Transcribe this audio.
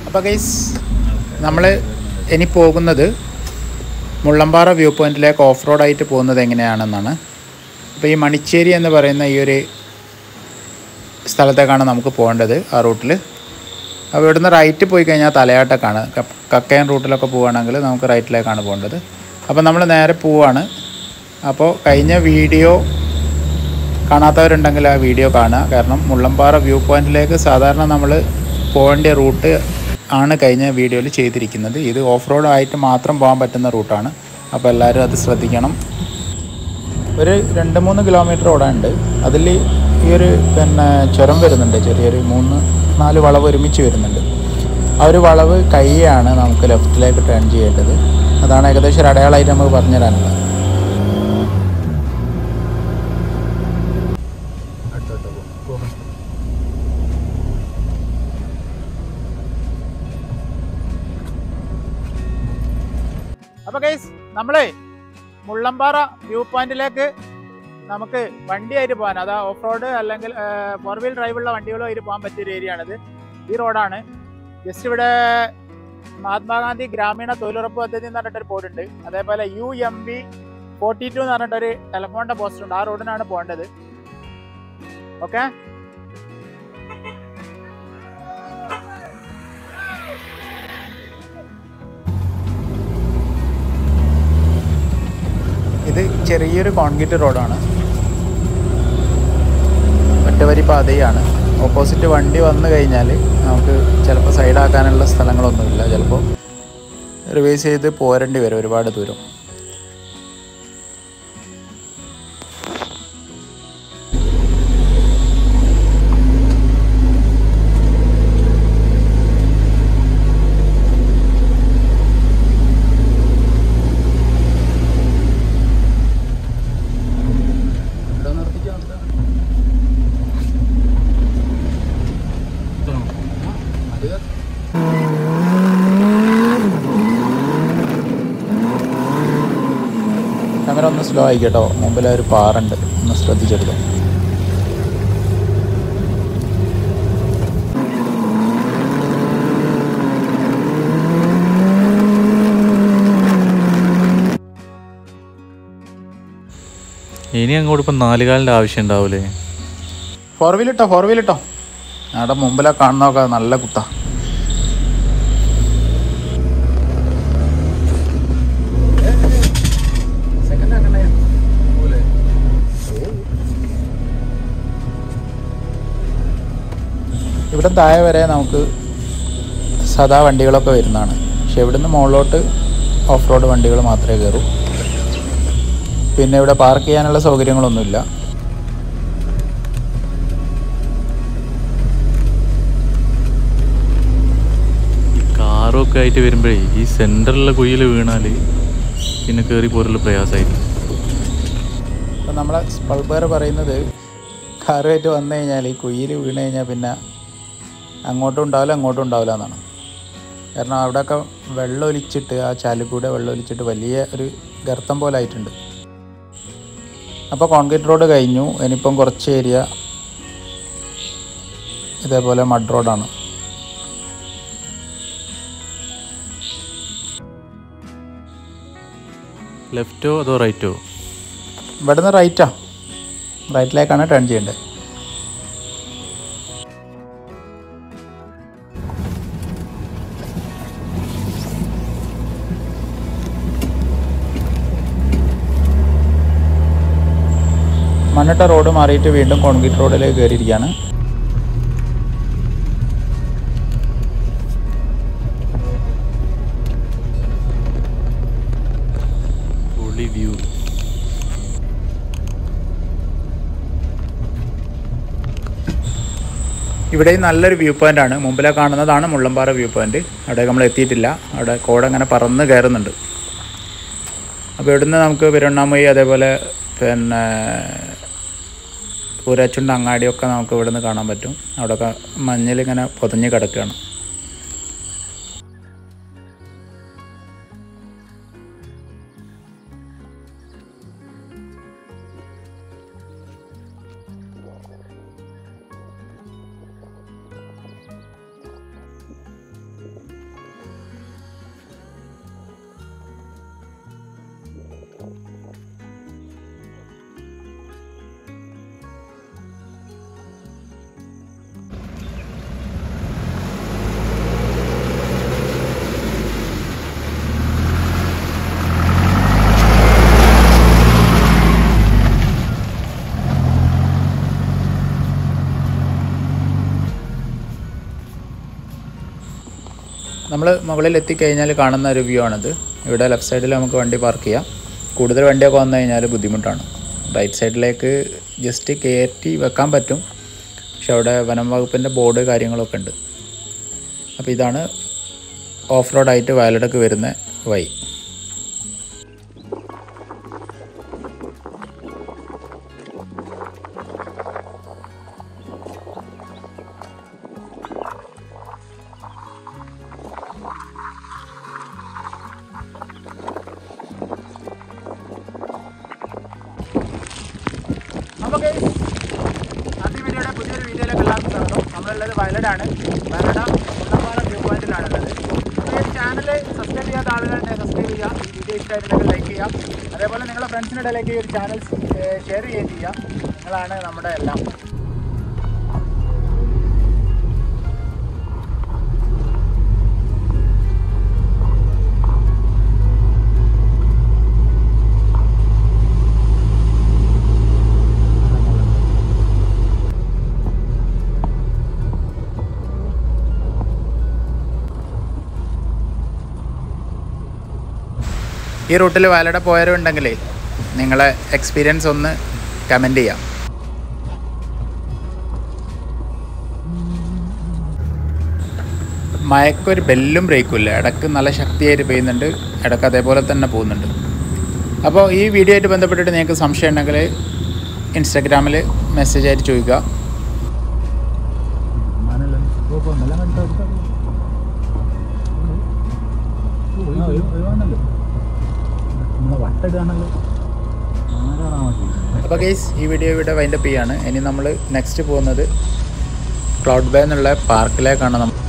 അപ്പോൾ ഗൈസ് നമ്മൾ ഇനി പോകുന്നത് മുള്ളമ്പാറ വ്യൂ പോയിന്റിലേക്ക് ഓഫ് റോഡായിട്ട് പോകുന്നത് എങ്ങനെയാണെന്നാണ് അപ്പോൾ ഈ മണിച്ചേരി എന്ന് പറയുന്ന ഈ ഒരു സ്ഥലത്തേക്കാണ് നമുക്ക് പോകേണ്ടത് ആ റൂട്ടിൽ അപ്പോൾ ഇവിടുന്ന് റൈറ്റ് പോയി കഴിഞ്ഞാൽ തലയാട്ടക്കാണ് ക- കക്കയം റൂട്ടിലൊക്കെ പോവുകയാണെങ്കിൽ നമുക്ക് റൈറ്റിലേക്കാണ് പോകേണ്ടത് അപ്പോൾ നമ്മൾ നേരെ പോവാണ് അപ്പോൾ കഴിഞ്ഞ വീഡിയോ കാണാത്തവരുണ്ടെങ്കിൽ ആ വീഡിയോ കാണുക കാരണം മുള്ളമ്പാറ വ്യൂ പോയിന്റിലേക്ക് സാധാരണ നമ്മൾ പോകേണ്ട റൂട്ട് ആണ് കഴിഞ്ഞ വീഡിയോയിൽ ചെയ്തിരിക്കുന്നത് ഇത് ഓഫ് റോഡ് ആയിട്ട് മാത്രം പോകാൻ പറ്റുന്ന റൂട്ടാണ് അപ്പോൾ എല്ലാവരും അത് ശ്രദ്ധിക്കണം ഒരു രണ്ട് മൂന്ന് കിലോമീറ്റർ ഓടാനുണ്ട് അതിൽ ഈ ഒരു പിന്നെ ചുരം വരുന്നുണ്ട് ചെറിയൊരു മൂന്ന് നാല് വളവ് ഒരുമിച്ച് വരുന്നുണ്ട് ആ ഒരു വളവ് കൈയാണ് നമുക്ക് ലെഫ്റ്റിലേക്ക് ടേൺ ചെയ്യേണ്ടത് അതാണ് ഏകദേശം ഒരു അടയാളമായിട്ട് നമുക്ക് പറഞ്ഞുതരാനുള്ളത് അപ്പൊ ഗൈസ് നമ്മളെ മുള്ളമ്പാറ വ്യൂ പോയിന്റിലേക്ക് നമുക്ക് വണ്ടിയായിട്ട് പോകാൻ അതാ ഓഫ് റോഡ് അല്ലെങ്കിൽ ഫോർ വീൽ ഡ്രൈവുള്ള വണ്ടികളായിട്ട് പോകാൻ പറ്റിയ ഒരു ഏരിയ ആണിത് ഈ റോഡാണ് ജസ്റ്റ് ഇവിടെ മഹാത്മാഗാന്ധി ഗ്രാമീണ തൊഴിലുറപ്പ് പദ്ധതി എന്ന് പറഞ്ഞിട്ടൊരു ബോർഡ് ഉണ്ട് അതേപോലെ U M B forty two എന്ന് പറഞ്ഞിട്ടൊരു ടെലിഫോണിന്റെ പോസ്റ്റ് ഉണ്ട് ആ റോഡിനാണ് പോകേണ്ടത് ഓക്കെ ഇത് ചെറിയൊരു കോൺക്രീറ്റ് റോഡാണ് ഒറ്റവരി പാതയാണ് ഓപ്പോസിറ്റ് വണ്ടി വന്നു കഴിഞ്ഞാൽ നമുക്ക് ചിലപ്പോൾ സൈഡാക്കാനുള്ള സ്ഥലങ്ങളൊന്നുമില്ല ചിലപ്പോൾ റിവേഴ്സ് ചെയ്ത് പോരേണ്ടി വരും ഒരുപാട് ദൂരം ക്യാമറ ഒന്ന് സ്ലോ ആയി കേട്ടോ മുമ്പിൽ ഒരു പാറുണ്ട് ഒന്ന് ശ്രദ്ധിച്ചെടുക്കാം ഇനി അങ്ങോട്ട് ഇപ്പം നാലുകാലിൻ്റെ ആവശ്യം ഉണ്ടാവൂലേ ഫോർ വീൽ ഇട്ടോ ഫോർ വീൽ ഇട്ടോ അവിടെ മുമ്പിലാ കാണുന്നതൊക്കെ നല്ല കുത്താ ഇവിടെ താഴെ വരെ നമുക്ക് സദാ വണ്ടികളൊക്കെ വരുന്നതാണ് പക്ഷെ ഇവിടുന്ന് മുകളിലോട്ട് ഓഫ് റോഡ് വണ്ടികൾ മാത്രമേ കയറൂ പിന്നെ ഇവിടെ പാർക്ക് ചെയ്യാനുള്ള സൗകര്യങ്ങളൊന്നുമില്ല ഈ കാറൊക്കെ ആയിട്ട് വരുമ്പോഴേ ഈ സെൻറ്ററിലെ കുഴിയിൽ വീണാൽ പിന്നെ കയറി പോരുള്ള പ്രയാസമായിരിക്കും അപ്പം നമ്മളെ സ്പൾബർ പറയുന്നത് കാറുമായിട്ട് വന്നു കഴിഞ്ഞാൽ ഈ കുഴിയിൽ വീണ് കഴിഞ്ഞാൽ പിന്നെ അങ്ങോട്ടും ഉണ്ടാവില്ല അങ്ങോട്ടും ഉണ്ടാവില്ല എന്നാണ് കാരണം അവിടെയൊക്കെ വെള്ളം ഒലിച്ചിട്ട് ആ ചാലിക്കൂടെ വെള്ളം ഒലിച്ചിട്ട് വലിയ ഒരു ഗർത്തം പോലെ ആയിട്ടുണ്ട് അപ്പോൾ കോൺക്രീറ്റ് റോഡ് കഴിഞ്ഞു ഇനിയിപ്പം കുറച്ച് ഏരിയ ഇതേപോലെ മഡ് റോഡാണ് ലെഫ്റ്റോ അതോ റൈറ്റോ ഇവിടുന്ന് റൈറ്റാ റൈറ്റിലേക്കാണ് ടേൺ ചെയ്യേണ്ടത് മണ്ണിട്ട റോഡ് മാറിയിട്ട് വീണ്ടും കോൺക്രീറ്റ് റോഡിലേക്ക് കയറിയിരിക്കുകയാണ് പൊളി വ്യൂ ഇവിടെ നല്ലൊരു വ്യൂ പോയിന്റ് ആണ് മുമ്പിലെ കാണുന്നതാണ് മുള്ളമ്പാറ വ്യൂ പോയിന്റ് അവിടെ നമ്മൾ എത്തിയിട്ടില്ല അവിടെ കോട അങ്ങനെ പറന്ന് കയറുന്നുണ്ട് അപ്പോൾ ഇവിടുന്ന് നമുക്ക് പെരുണ്ണാമൊഴി അതേപോലെ പിന്നെ പൂരാച്ചുണ്ട് അങ്ങാടിയൊക്കെ നമുക്ക് ഇവിടുന്ന് കാണാൻ പറ്റും അവിടെയൊക്കെ മഞ്ഞിൽ ഇങ്ങനെ പൊതഞ്ഞ് കിടക്കുകയാണ് നമ്മൾ മുകളിൽ എത്തിക്കഴിഞ്ഞാൽ കാണുന്ന ഒരു വ്യൂ ആണിത് ഇവിടെ ലെഫ്റ്റ് സൈഡിൽ നമുക്ക് വണ്ടി പാർക്ക് ചെയ്യാം കൂടുതൽ വണ്ടിയൊക്കെ വന്നു കഴിഞ്ഞാൽ ബുദ്ധിമുട്ടാണ് റൈറ്റ് സൈഡിലേക്ക് ജസ്റ്റ് കയറ്റി വെക്കാൻ പറ്റും പക്ഷെ അവിടെ വനം വകുപ്പിൻ്റെ ബോർഡ് കാര്യങ്ങളൊക്കെ ഉണ്ട് അപ്പോൾ ഇതാണ് ഓഫ് റോഡായിട്ട് വയലടക്ക് വരുന്ന വഴി നമുക്ക് ആദ്യ വീഡിയോയുടെ പുതിയൊരു വീഡിയോയിലേക്ക് എല്ലാവർക്കും സ്വാഗതം നമ്മളുള്ളത് വയലടാണ് വയലട മുണ്ടപ്പാറ വ്യൂ പോയിന്റിലാണുള്ളത് ഈ ചാനൽ സബ്സ്ക്രൈബ് ചെയ്യാത്ത ആളുകളുടെ സബ്സ്ക്രൈബ് ചെയ്യുക ഈ വീഡിയോ ഇഷ്ടമായിട്ടുണ്ടെങ്കിൽ ലൈക്ക് ചെയ്യുക അതേപോലെ നിങ്ങളുടെ ഫ്രണ്ട്സിൻ്റെ ഇടയിലേക്ക് ഈ ഒരു ചാനൽ ഷെയർ ചെയ്യുകയും ചെയ്യുക നിങ്ങളാണ് നമ്മുടെ എല്ലാം ഈ റൂട്ടിൽ വയലട പോയവരുണ്ടെങ്കിലേ നിങ്ങളെ എക്സ്പീരിയൻസ് ഒന്ന് കമൻറ്റ് ചെയ്യാം മയക്കൊരു ബെല്ലും ബ്രേക്കും ഇല്ല ഇടയ്ക്ക് നല്ല ശക്തിയായിട്ട് പെയ്യുന്നുണ്ട് ഇടയ്ക്ക് അതേപോലെ തന്നെ പോകുന്നുണ്ട് അപ്പോൾ ഈ വീഡിയോ ആയിട്ട് ബന്ധപ്പെട്ടിട്ട് നിങ്ങൾക്ക് സംശയം ഉണ്ടെങ്കിൽ ഇൻസ്റ്റാഗ്രാമിൽ മെസ്സേജ് ആയിട്ട് ചോദിക്കുക അപ്പോൾ ഗെയ്സ് ഈ വീഡിയോ ഇവിടെ വൈൻഡപ്പ് ചെയ്യാണ് ഇനി നമ്മൾ നെക്സ്റ്റ് പോകുന്നത് ക്ലൗഡ് ബേ എന്നുള്ള പാർക്കിലേക്കാണ് നമ്മൾ